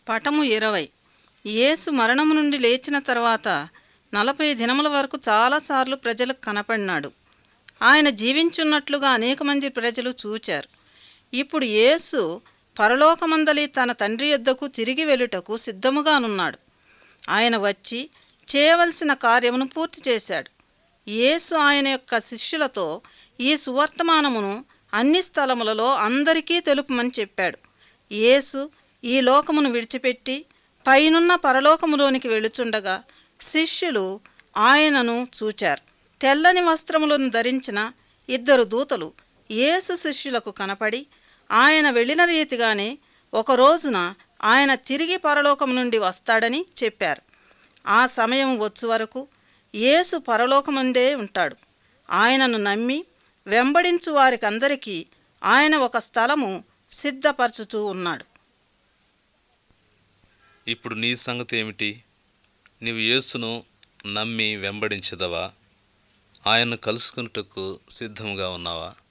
పటము ఇరవై యేసు మరణము నుండి లేచిన తర్వాత నలభై దినముల వరకు చాలాసార్లు ప్రజలకు కనపడినాడు ఆయన జీవించున్నట్లుగా అనేక మంది ప్రజలు చూచారు ఇప్పుడు యేసు పరలోకమందలి తన తండ్రి యొద్దకు తిరిగి వెళ్ళుటకు సిద్ధముగానున్నాడు ఆయన వచ్చి చేయవలసిన కార్యమును పూర్తి చేశాడు యేసు ఆయన యొక్క శిష్యులతో ఈ సువర్తమానమును అన్ని స్థలములలో అందరికీ తెలుపమని చెప్పాడు యేసు ఈ లోకమును విడిచిపెట్టి పైనున్న పరలోకములోనికి వెళుచుండగా శిష్యులు ఆయనను చూచారు తెల్లని వస్త్రములను ధరించిన ఇద్దరు దూతలు యేసు శిష్యులకు కనపడి ఆయన వెళ్ళిన రీతిగానే ఒక రోజున ఆయన తిరిగి పరలోకము నుండి వస్తాడని చెప్పారు ఆ సమయం వచ్చు వరకు యేసు పరలోకముందే ఉంటాడు ఆయనను నమ్మి వెంబడించు వారికందరికీ ఆయన ఒక స్థలము సిద్ధపరచుచూ ఉన్నాడు ఇప్పుడు నీ సంగతి ఏమిటి నీవు యేసును నమ్మి వెంబడించదవా ఆయన్ను కలుసుకున్నట్టుకు సిద్ధంగా ఉన్నావా